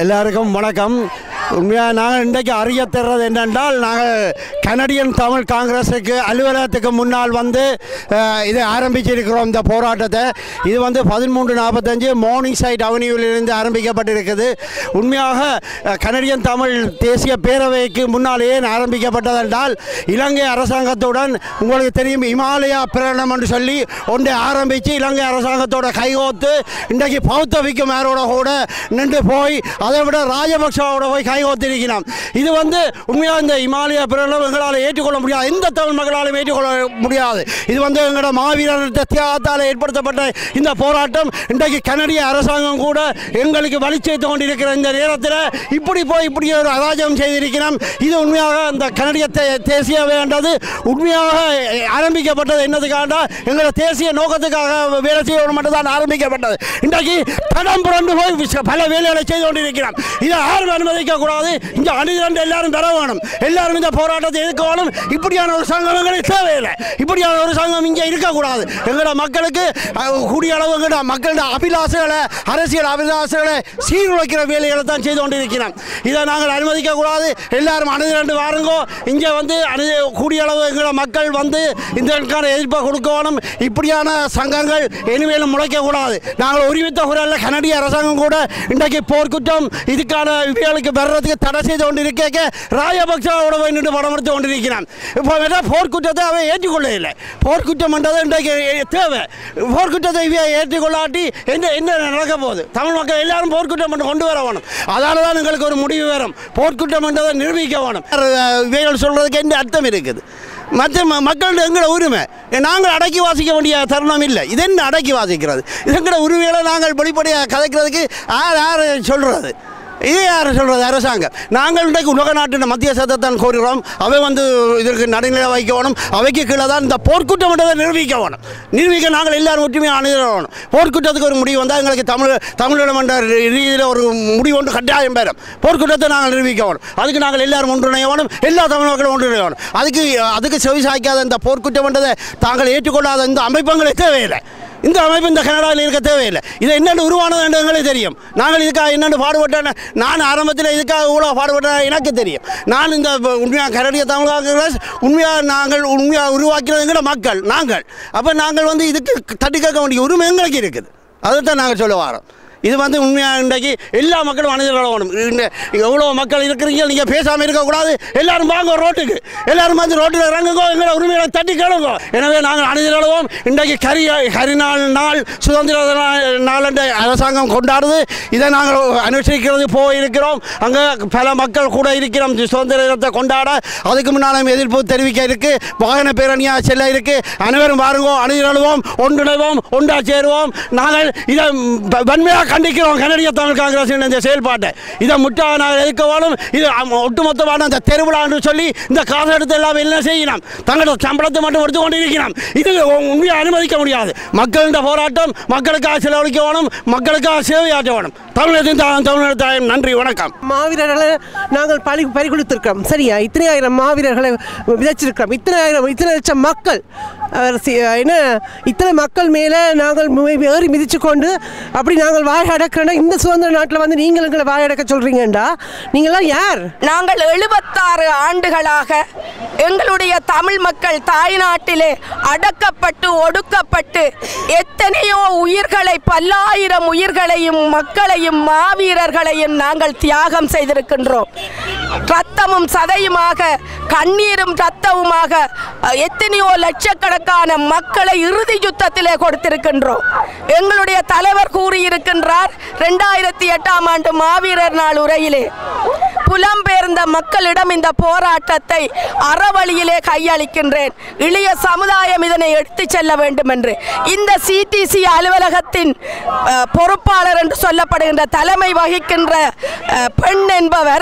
எல்லாருக்கும் வணக்கம் உண்மையாக நாங்கள் இன்றைக்கு அறிய தர்றது என்னென்றால் நாங்கள் கனடியன் தமிழ் காங்கிரஸுக்கு அலுவலகத்துக்கு முன்னால் வந்து அஹ், இதை ஆரம்பிச்சிருக்கிறோம் இந்த போராட்டத்தை இது வந்து பதிமூன்று நாற்பத்தஞ்சு மார்னிங் சைட் அவென்யூவிலிருந்து ஆரம்பிக்கப்பட்டிருக்குது உண்மையாக அஹ், கனடியன் தமிழ் தேசிய பேரவைக்கு முன்னால் ஏன் ஆரம்பிக்கப்பட்டதென்றால் இலங்கை அரசாங்கத்துடன் உங்களுக்கு தெரியும் இமாலயா பிரகடனம் என்று சொல்லி ஒன்றை ஆரம்பித்து இலங்கை அரசாங்கத்தோட கைகோத்து இன்றைக்கு பௌத்தவிக்கு மேரோட கூட நின்று போய் அதை விட ராஜபக்சவோட போய் கைகோத்திருக்கிறோம் இது வந்து உண்மையாக இந்த இமாலய பிரகடனம் எங்களால் ஏற்றுக்கொள்ள முடியாது எந்த தமிழ் மக்களாலும் ஏற்றுக்கொள்ள முடியாது இது வந்து எங்களோட மாவீரர் தியாகத்தால் ஏற்படுத்தப்பட்ட இந்த போராட்டம் இன்றைக்கு கனடிய அரசாங்கம் கூட எங்களுக்கு வழி சேர்த்து கொண்டிருக்கிற இந்த நேரத்தில் இப்படி போய் இப்படி ஒரு அராஜகம் செய்திருக்கிறோம் இது உண்மையாக இந்த கனடிய தே- தேசிய வேண்டது உண்மையாக ஆரம்பிக்கப்பட்டது என்னதுக்காக எங்களோட தேசிய நோக்கத்துக்காக வேலை செய்யணும் மட்டும்தான் ஆரம்பிக்கப்பட்டது இன்றைக்கு தடம் புரண்டு போய் விஷ- பல வேலைகளை செய்து கொண்டிருக்கிறோம் இதை யாரும் அனுமதிக்க கூடாது இங்கே அணிதிரண்டு எல்லாரும் பெற வேணும் எல்லாரும் இந்த போராட்டத்தை எதிர்க்க வேணும் இப்படியான ஒரு சங்கம் எங்களுக்கு தேவையில்லை இப்படியான ஒரு சங்கம் இங்கே இருக்கக்கூடாது எங்களோட மக்களுக்கு அஹ், கூடிய அளவு எங்களோட மக்களோட அபிலாசைகளை அரசியல் அபிலாசைகளை சீர்குலைக்கிற வேலைகளை தான் செய்து கொண்டிருக்கிறோம் இதை நாங்கள் அனுமதிக்க கூடாது எல்லாரும் அணிதிரண்டு வாருங்கோ இங்கே வந்து அணி கூடிய அளவு எங்களோட மக்கள் வந்து இதற்கான எதிர்ப்பை கொடுக்க வேணும் இப்படியான சங்கங்கள் இனிமேலும் முளைக்கக்கூடாது நாங்கள் ஒருமித்த குரலில் கனடிய அரசாங்கம் கூட இன்றைக்கு போர்க்குற்றம் இதுக்கான இவர்களுக்கு வர்றதுக்கு தடை செய்து கொண்டிருக்க ராஜபக்சாவோட போய் நின்று படம் எடுத்து கொண்டிருக்கிறான் இப்போ வேணா போர்க்குற்றத்தை அவன் ஏற்றுக்கொள்ள இல்லை போர்க்குற்றம் என்றது இன்றைக்கு தேவை போர்க்குற்றத்தை இவ ஏற்றுக்கொள்ளாட்டி என்ன என்ன நடக்க போகுது தமிழ் மக்கள் எல்லாரும் போர்க்குற்றம் என்று கொண்டு வர வேணும் அதனால தான் எங்களுக்கு ஒரு முடிவு வரும் போர்க்குற்றம் என்றதை நிரூபிக்க வேணும் இவைகள் சொல்றதுக்கு என்ன அர்த்தம் இருக்குது மற்ற ம- மக்களோட எங்களோட உரிமை நாங்கள் அடக்கி வாசிக்க வேண்டிய தருணம் இல்லை இது என்ன அடக்கி வாசிக்கிறது இது எங்களோட உரிமைகளை நாங்கள் வெளிப்படையாக கதைக்கிறதுக்கு யார் யார் சொல்கிறது இது யார் சொல்கிறது அரசாங்கம் நாங்கள் இன்றைக்கு உலக நாட்டின் மத்திய சட்டத்தான் கோருகிறோம் அவை வந்து இதற்கு நடுநிலை வைக்க வேணும் அவைக்கு கீழே தான் இந்த போர்க்குற்றம் என்றதை நிரூபிக்க வேணும் நிரூபிக்க நாங்கள் எல்லாரும் ஒற்றுமையாக அணுகிறோம் போர்க்குற்றத்துக்கு ஒரு முடிவு வந்தால் எங்களுக்கு தமிழ் தமிழிடம் என்ற ரீதியில் ஒரு முடிவு ஒன்று கட்டாயம் பெறும் போர்க்குற்றத்தை நாங்கள் நிரூபிக்க வேணும் அதுக்கு நாங்கள் எல்லாரும் ஒன்றிணைய வேணும் எல்லா தமிழ் மக்களும் ஒன்றிணைய வேணும் அதுக்கு அதுக்கு செவி சாய்க்காத இந்த போர்க்குற்றம் என்றதை தாங்கள் ஏற்றுக்கொள்ளாத இந்த அமைப்புகளே தேவையில்லை இந்த அமைப்பு இந்த கனடாவில் இருக்க தேவையில்லை இது என்னென்னு உருவானது என்று எங்களுக்கு தெரியும் நாங்கள் இதுக்காக என்னென்னு பாடுபட்டேன் நான் ஆரம்பத்தில் இதுக்காக இவ்வளோ பாடுபட்டேன் எனக்கு தெரியும் நான் இந்த உண்மையாக கனடிய தமிழ் காங்கிரஸ் உண்மையாக நாங்கள் உண்மையாக உருவாக்கினதுங்கிற மக்கள் நாங்கள் அப்போ நாங்கள் வந்து இதுக்கு தட்டி கேட்க வேண்டிய உரிமை எங்களுக்கு இருக்குது அதைத்தான் நாங்கள் சொல்ல வரோம் இது வந்து உண்மையாக இன்றைக்கு எல்லா மக்களும் அணிதிரளணும் இந்த எவ்வளோ மக்கள் இருக்கிறீங்க நீங்கள் பேசாமல் இருக்கக்கூடாது எல்லாரும் வாங்க ரோட்டுக்கு எல்லாரும் வந்து ரோட்டில் இறங்குங்கோ எங்களை உரிமைகளை தட்டி கேளுங்க எனவே நாங்கள் அணிதிரளுவோம் இன்றைக்கு கரி கரிநாள் நாள் சுதந்திர நாள் நாள் என்ற அரசாங்கம் கொண்டாடுது இதை நாங்கள் அனுசரிக்கிறது போயிருக்கிறோம் அங்கே பல மக்கள் கூட இருக்கிறோம் சுதந்திர தினத்தை கொண்டாட அதுக்கு முன்னாலும் எதிர்ப்பு தெரிவிக்க இருக்கு வாகன பேரணியாக செல்ல இருக்கு அனைவரும் பாருங்கோ அணிதிரளுவோம் ஒன்றிணைவோம் ஒன்றா சேருவோம் நாங்கள் இதை வ- வன்மையாக கண்டிக்கிறோம் கனடிய தமிழ் காங்கிரஸ் இந்த செயல்பாட்டை இதை முட்டாக நாங்கள் எதிர்க்க வேணும் இது அம்- ஒட்டுமொத்தமான அந்த தெருவிழான்னு சொல்லி இந்த காசு எடுத்து எல்லாம் என்ன செய்யணும் தங்களோட சம்பளத்தை மட்டும் எடுத்து கொண்டு இருக்கிறோம் இது உண்மையை அனுமதிக்க முடியாது மக்களின் போராட்டம் மக்களுக்காக செலவழிக்க வேணும் மக்களுக்காக சேவையாற்ற வேணும் தமிழகத்தின் தா- தமிழர் தாயம் நன்றி வணக்கம் மாவீரர்களை நாங்கள் பறி பறிகொடுத்திருக்கிறோம் சரியா இத்தனை ஆயிரம் மாவீரர்களை விதைச்சிருக்கிறோம் இத்தனை ஆயிரம் இத்தனை லட்சம் மக்கள் அவர் சி- என்ன இத்தனை மக்கள் மேலே நாங்கள் மு- ஏறி மிதிச்சு கொண்டு அப்படி நாங்கள் வாய் அடக்கிறோன்னா இந்த சுதந்திர நாட்டில் வந்து நீங்கள் எங்களை வாய் அடக்க சொல்கிறீங்கண்டா நீங்களாம் யார் நாங்கள் எழுபத்தாறு ஆண்டுகளாக எங்களுடைய தமிழ் மக்கள் தாய்நாட்டிலே அடக்கப்பட்டு ஒடுக்கப்பட்டு எத்தனையோ உயிர்களை பல்லாயிரம் உயிர்களையும் மக்களையும் மாவீரர்களையும் நாங்கள் தியாகம் செய்திருக்கின்றோம் ரத்தமும் சதையுமாக கண்ணீரும் ரத்தமுமாக அஹ், எத்தனையோ லட்சக்கணக்கான மக்களை இறுதி யுத்தத்திலே கொடுத்திருக்கின்றோம் எங்களுடைய தலைவர் கூறியிருக்கின்றார் ரெண்டாயிரத்தி எட்டாம் ஆண்டு மாவீரர் நாள் உரையிலே புலம்பெயர்ந்த மக்களிடம் இந்த போராட்டத்தை அறவழியிலே கையளிக்கின்றேன் இளைய சமுதாயம் இதனை எடுத்துச் செல்ல வேண்டும் என்று இந்த சிடிசி அலுவலகத்தின் அஹ், பொறுப்பாளர் என்று சொல்லப்படுகின்ற தலைமை வகிக்கின்ற அஹ், பெண் என்பவர்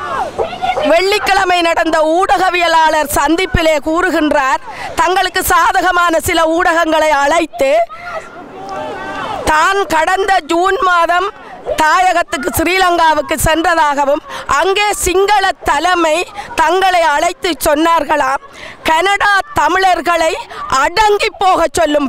வெள்ளிக்கிழமை நடந்த ஊடகவியலாளர் சந்திப்பிலே கூறுகின்றார் தங்களுக்கு சாதகமான சில ஊடகங்களை அழைத்து தான் கடந்த ஜூன் மாதம் தாயகத்துக்கு ஸ்ரீலங்காவுக்கு சென்றதாகவும் அங்கே சிங்கள தலைமை தங்களை அழைத்து சொன்னார்களாம் கனடா தமிழர்களை அடங்கி போக சொல்லும்படி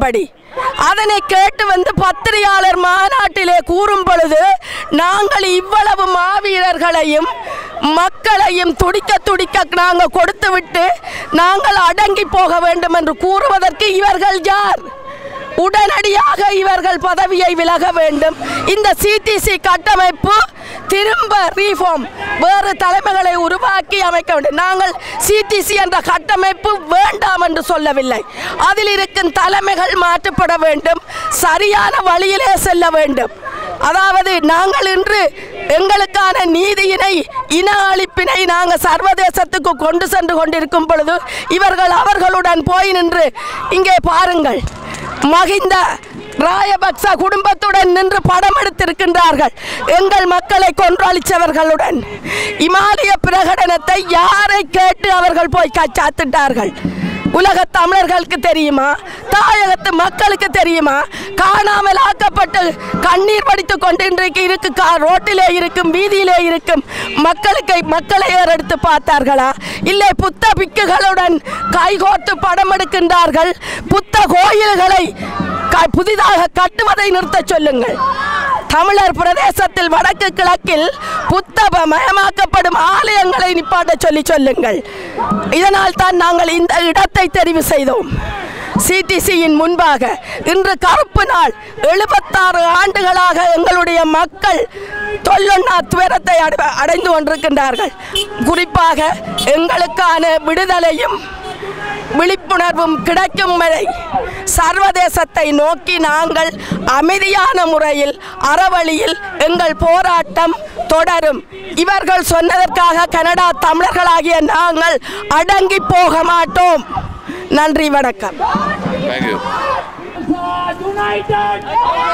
அதனை கேட்டு வந்து பத்திரிகையாளர் மாநாட்டிலே கூறும் பொழுது நாங்கள் இவ்வளவு மாவீரர்களையும் மக்களையும் துடிக்க துடிக்க நாங்கள் கொடுத்துவிட்டு நாங்கள் அடங்கி போக வேண்டும் என்று கூறுவதற்கு இவர்கள் யார் உடனடியாக இவர்கள் பதவியை விலக வேண்டும் இந்த சிடிசி கட்டமைப்பு திரும்ப ரீஃபார்ம் வேறு தலைமைகளை உருவாக்கி அமைக்க வேண்டும் நாங்கள் சிடிசி என்ற கட்டமைப்பு வேண்டாம் என்று சொல்லவில்லை அதில் இருக்கும் தலைமைகள் மாற்றப்பட வேண்டும் சரியான வழியிலே செல்ல வேண்டும் அதாவது நாங்கள் இன்று எங்களுக்கான நீதியினை இன அழிப்பினை நாங்கள் சர்வதேசத்துக்கு கொண்டு சென்று கொண்டிருக்கும் பொழுது இவர்கள் அவர்களுடன் போய் நின்று இங்கே பாருங்கள் மகிந்த ராயபக்ச குடும்பத்துடன் நின்று படம் எடுத்திருக்கின்றார்கள் எங்கள் மக்களை கொன்றளித்தவர்களுடன் இமாலய பிரகடனத்தை யாரை கேட்டு அவர்கள் போய் கச்சாத்திட்டார்கள் உலக தமிழர்களுக்கு தெரியுமா தாயகத்து மக்களுக்கு தெரியுமா காணாமல் ஆக்கப்பட்டு கண்ணீர் வடித்து கொண்டு இன்றைக்கு இருக்கு கா ரோட்டிலே இருக்கும் வீதியிலே இருக்கும் மக்களுக்கு மக்களை ஏறெடுத்து பார்த்தார்களா இல்லை புத்த பிக்குகளுடன் கைகோர்த்து படம் எடுக்கின்றார்கள் புத்த கோயில்களை க- புதிதாக கட்டுவதை நிறுத்தச் சொல்லுங்கள் தமிழர் பிரதேசத்தில் வடக்கு கிழக்கில் புத்தப மயமாக்கப்படும் ஆலயங்களை நிப்பாட்ட சொல்லி சொல்லுங்கள் இதனால் தான் நாங்கள் இந்த இடத்தை தெரிவு செய்தோம் சிடிசியின் முன்பாக இன்று கருப்பு நாள் எழுபத்தாறு ஆண்டுகளாக எங்களுடைய மக்கள் தொல்லொன்னா துயரத்தை அடை- அடைந்து கொண்டிருக்கின்றார்கள் குறிப்பாக எங்களுக்கான விடுதலையும் விழிப்புணர்வும் கிடைக்கும் வரை சர்வதேசத்தை நோக்கி நாங்கள் அமைதியான முறையில் அறவழியில் எங்கள் போராட்டம் தொடரும் இவர்கள் சொன்னதற்காக கனடா தமிழர்களாகிய நாங்கள் அடங்கி போக மாட்டோம் நன்றி வணக்கம் Thank you. United!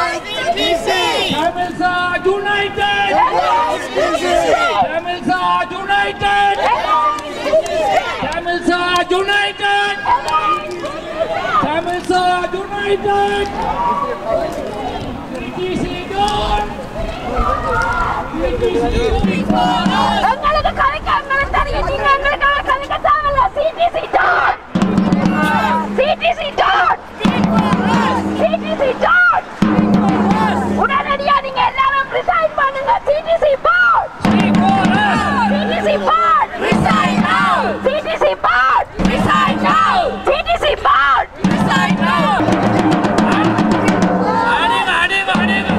Tamils are united! Tamils are united! Tamils are united! Tamils are united! TTC gone! TTC gone! எங்களுக்கு கலைக்க எங்களுக்கு தெரியும் நீங்க எங்களுக்காக கலைக்க தேவையில்ல CDC dot CDC dot CDC dot உடனடியா நீங்க எல்லாரும் ரிசைன் பண்ணுங்க CDC board CDC board resign now CDC board resign now CDC board resign now அடிங்க, அடிங்க, அடிங்க.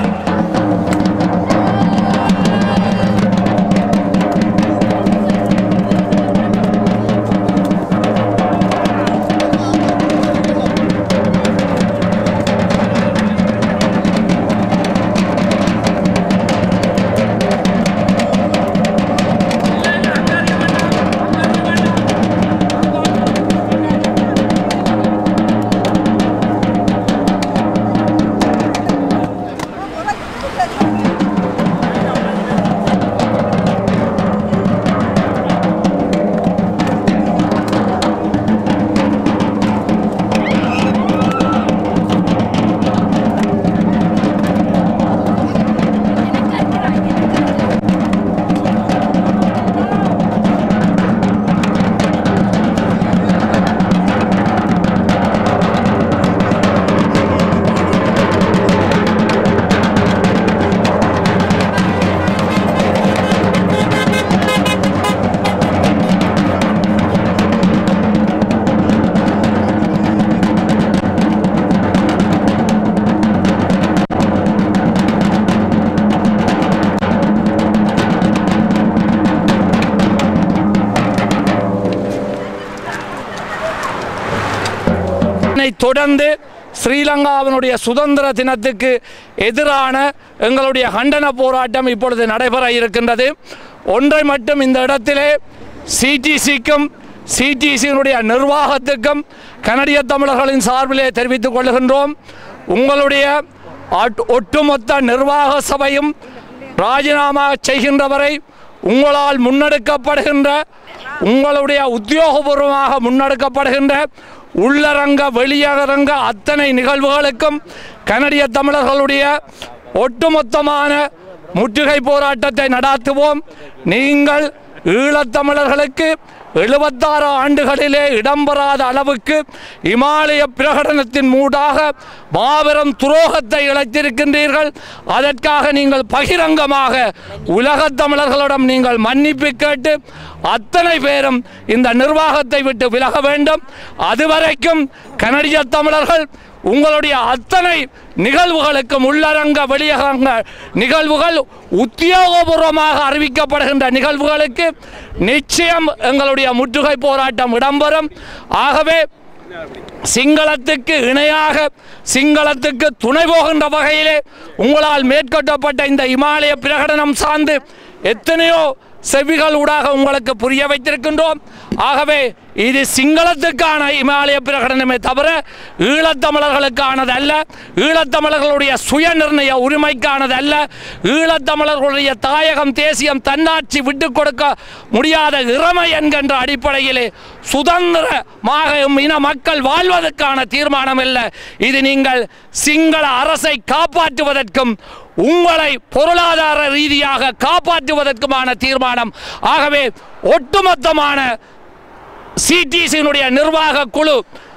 இதனை தொடர்ந்து ஸ்ரீலங்காவினுடைய சுதந்திர தினத்துக்கு எதிரான எங்களுடைய கண்டன போராட்டம் இப்பொழுது நடைபெற இருக்கின்றது ஒன்றை மட்டும் இந்த இடத்திலே சிடிசிக்கும் சிடிசியினுடைய நிர்வாகத்துக்கும் கனடிய தமிழர்களின் சார்பிலே தெரிவித்துக் கொள்கின்றோம் உங்களுடைய அட்- ஒட்டுமொத்த நிர்வாக சபையும் ராஜினாமா செய்கின்றவரை உங்களால் முன்னெடுக்கப்படுகின்ற உங்களுடைய உத்தியோகபூர்வமாக முன்னெடுக்கப்படுகின்ற உள்ளரங்க வெளியரங்க அத்தனை நிகழ்வுகளுக்கும் கனடிய தமிழர்களுடைய ஒட்டுமொத்தமான முற்றுகை போராட்டத்தை நடாத்துவோம் நீங்கள் ஈழத்தமிழர்களுக்கு எழுபத்தாறு ஆண்டுகளிலே இடம்பெறாத அளவுக்கு இமாலய பிரகடனத்தின் மூடாக மாபெரும் துரோகத்தை இழைத்திருக்கின்றீர்கள் அதற்காக நீங்கள் பகிரங்கமாக உலகத் தமிழர்களிடம் நீங்கள் மன்னிப்பு கேட்டு அத்தனை பேரும் இந்த நிர்வாகத்தை விட்டு விலக வேண்டும் அதுவரைக்கும் கனடிய தமிழர்கள் உங்களுடைய அத்தனை நிகழ்வுகளுக்கும் உள்ளரங்க வெளியரங்க நிகழ்வுகள் உத்தியோகபூர்வமாக அறிவிக்கப்படுகின்ற நிகழ்வுகளுக்கு நிச்சயம் எங்களுடைய முற்றுகை போராட்டம் இடம்பெறும் ஆகவே சிங்களத்துக்கு இணையாக சிங்களத்துக்கு துணை போகின்ற வகையிலே உங்களால் மேற்கொள்ளப்பட்ட இந்த இமாலய பிரகடனம் சார்ந்து எத்தனையோ செவிகள் ஊடாக உங்களுக்கு புரிய வைத்திருக்கின்றோம் ஆகவே இது சிங்களத்துக்கான இமாலய பிரகடனமே தவிர ஈழத்தமிழர்களுக்கானது அல்ல ஈழத்தமிழர்களுடைய சுய நிர்ணய உரிமைக்கானது அல்ல ஈழத்தமிழர்களுடைய தாயகம் தேசியம் தன்னாட்சி விட்டுக் கொடுக்க முடியாத இறமை என்கின்ற அடிப்படையிலே சுதந்திரமாக இன மக்கள் வாழ்வதற்கான தீர்மானம் அல்ல இது நீங்கள் சிங்கள அரசை காப்பாற்றுவதற்கும் உங்களை பொருளாதார ரீதியாக காப்பாற்றுவதற்குமான தீர்மானம் ஆகவே ஒட்டுமொத்தமான சிடிசியினுடைய நிர்வாக குழு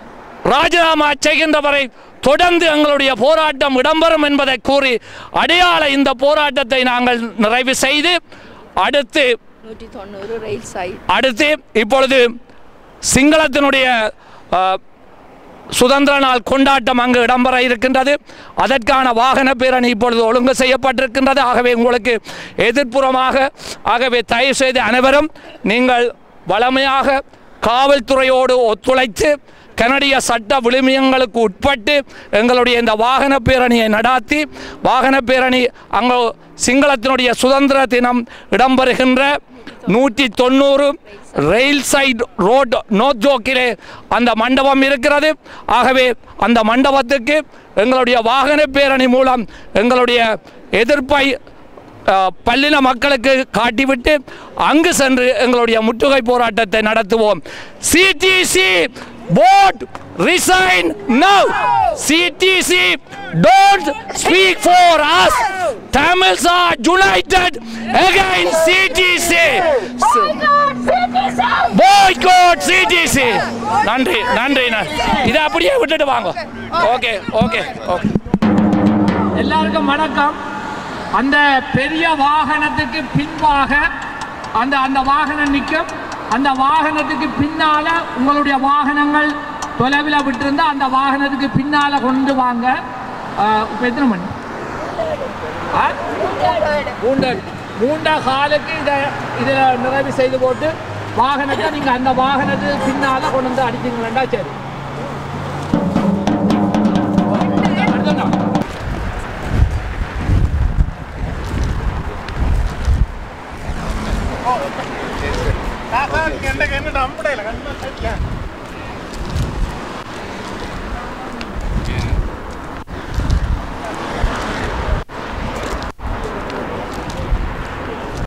ராஜினாமா செய்கின்றவரை தொடர்ந்து எங்களுடைய போராட்டம் இடம்பெறும் என்பதை கூறி அடையாள இந்த போராட்டத்தை நாங்கள் நிறைவு செய்து அடுத்து நூற்றி தொண்ணூறு ரயில் சைட் அடுத்து இப்பொழுது சிங்களத்தினுடைய அஹ், சுதந்திர நாள் கொண்டாட்டம் அங்கு இடம்பெற இருக்கின்றது அதற்கான வாகன பேரணி இப்பொழுது ஒழுங்கு செய்யப்பட்டிருக்கின்றது ஆகவே உங்களுக்கு எதிர்ப்புறமாக ஆகவே தயவு செய்து அனைவரும் நீங்கள் வளமையாக காவல்துறையோடு ஒத்துழைத்து கனடிய சட்ட விழுமியங்களுக்கு உட்பட்டு எங்களுடைய இந்த வாகன பேரணியை நடாத்தி வாகன பேரணி அங்கு சிங்களத்தினுடைய சுதந்திர தினம் இடம்பெறுகின்ற நூற்றி தொண்ணூறு ரயில் சைடு ரோட் நோத் ஜோக்கிலே அந்த மண்டபம் இருக்கிறது ஆகவே அந்த மண்டபத்துக்கு எங்களுடைய வாகன பேரணி மூலம் எங்களுடைய எதிர்ப்பை அஹ், பல்லின மக்களுக்கு காட்டிவிட்டு அங்கு சென்று எங்களுடைய முற்றுகை போராட்டத்தை நடத்துவோம் CDC board resign now CDC don't speak for us Tamils are united against CDC boycott CDC நன்றி நன்றி ந- இதை அப்படியே விட்டுட்டு வாங்க ஓகே ஓகே ஓகே எல்லாருக்கும் வணக்கம் அந்த பெரிய வாகனத்துக்கு பின்பாக அந்த அந்த வாகனம் நிற்கும் அந்த வாகனத்துக்கு பின்னால உங்களுடைய வாகனங்கள் தொலைவில் விட்டிருந்தா அந்த வாகனத்துக்கு பின்னால கொண்டு வாங்க இப்போ எத்தனை மணி ஆ? மூன்று மூன்றா காலுக்கு இதை இதில் நிறைவு செய்து போட்டு வாகனத்தை நீங்கள் அந்த வாகனத்துக்கு பின்னால் கொண்டு வந்து அடிச்சிங்களா சரி